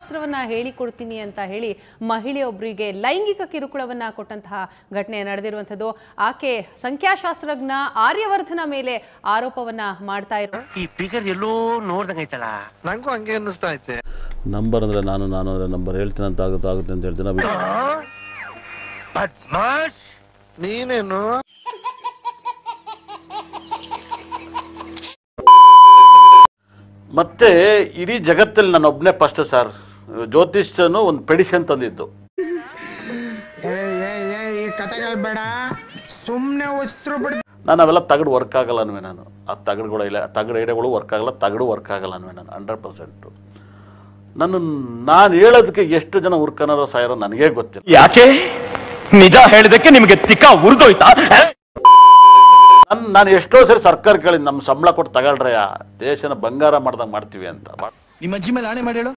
ಶಾಸ್ತ್ರವನ್ನ ಹೇಳಿಕೊಡ್ತೀನಿ ಅಂತ ಹೇಳಿ ಮಹಿಳೆಯೊಬ್ಬರಿಗೆ ಲೈಂಗಿಕ ಕಿರುಕುಳವನ್ನ ಕೊಟ್ಟಂತಹ ಘಟನೆ ನಡೆದಿರುವಂಥದ್ದು ಆಕೆ ಸಂಖ್ಯಾಶಾಸ್ತ್ರಜ್ಞ ಆರ್ಯವರ್ಧನ ಮೇಲೆ ಆರೋಪವನ್ನ ಮಾಡ್ತಾ ಇರೋ ಈ ಫಿಗರ್ ಎಲ್ಲೋ ನೋಡ್ದಂಗೈತಲ್ಲ ನಂಗೂ ಹಂಗೆ ಅನ್ನಿಸ್ತಾ ಐತೆ ನಂಬರ್ ಅಂದರೆ ನಾನು ನಾನು ಅಂದರೆ ನಂಬರ್ ಹೇಳ್ತೀನಿ ಅಂತ ಆಗುತ್ತೆ ಆಗುತ್ತೆ ಅಂತ ಹೇಳ್ತೀನಿ ಅಭಿ ಬದ್ಮಾಶ್ ನೀನೇನು ಮತ್ತೆ ಇಡೀ ಜಗತ್ತಲ್ಲಿ ನಾನು ಒಬ್ಬನೇ ಫಸ್ಟ್ ಸರ್ ಜ್ಯೋತಿಷ್ಯನು ಒಂದು ಪೆಡಿಷನ್ ತಂದಿದ್ದು ಈ ಕತೆಗಳು ಬೇಡ ಸುಮ್ನೆ ಉಸಿರು ಬಿಡ್ ನಾನು ಅವೆಲ್ಲ ತಗಡು ವರ್ಕ್ ಆಗಲ್ಲ ಅನ್ವೆ ನಾನು ಆ ತಗಡುಗಳು ಇಲ್ಲ ತಗಡು ಎಡೆಗಳು ವರ್ಕ್ ಆಗಲ್ಲ ತಗಡು ವರ್ಕ್ ಆಗಲ್ಲ ಅನ್ವೆ ನಾನು ಹಂಡ್ರೆಡ್ ಪರ್ಸೆಂಟು ನಾನು ನಾನು ಹೇಳೋದಕ್ಕೆ ಎಷ್ಟು ಜನ ಹುರ್ಕನಾರೋ ಸಾಯರೋ ನನಗೇ ಗೊತ್ತಿಲ್ಲ ಯಾಕೆ ನಿಜ ಹೇಳಿದಕ್ಕೆ ನಿಮಗೆ ತಿಕ್ಕ ಉರಿದೋಯ್ತಾ ನಾನು ನಾನು ಎಷ್ಟೋ ಸರಿ ಸರ್ಕಾರ ಕೇಳಿ ನಮ್ಮ ಸಂಬಳ ಕೊಟ್ಟು ತಗೊಳ್ರಯ್ಯ ದೇಶನ ಬಂಗಾರ ಮಾಡ್ದಂಗೆ ಮಾಡ್ತೀವಿ ಅಂತ ನಿಮ್ಮ ಅಜ್ಜಿ ಮೇಲೆ ಆಣೆ ಮಾಡಿ ಹೇಳು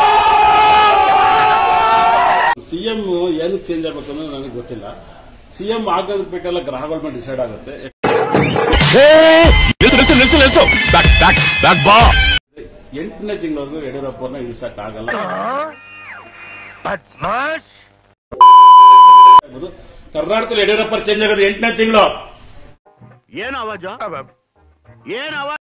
ಸಿ ಎಂ ಏನಕ್ಕೆ ಚೇಂಜ್ ಆಗ್ಬೇಕು ಅನ್ನೋದು ನನಗೆ ಗೊತ್ತಿಲ್ಲ ಸಿ ಎಂ ಆಗೋದಕ್ಕೆ ಬೇಕಲ್ಲ ಗ್ರಹಗಳ ಮೇಲೆ ಡಿಸೈಡ್ ಆಗುತ್ತೆ ನಿಲ್ಸು ನಿಲ್ಸು ನಿಲ್ಸು ಬ್ಯಾಕ್ ಬ್ಯಾಕ್ ಬ್ಯಾಕ್ ಬಾ ಎಂಟನೇ ತಿಂಗಳವರೆಗೂ ಯಡಿಯೂರಪ್ಪನ ಇಳಿಸಕ್ ಆಗಲ್ಲ ಬದ್ಮಾಶ್ ಕರ್ನಾಟಕದಲ್ಲಿ ಯಡಿಯೂರಪ್ಪ ಚೇಂಜ್ ಆಗೋದು ಎಂಟನೇ ತಿಂಗಳು ಏನು ಅವಾಜು ಏನು ಅವಾಜ್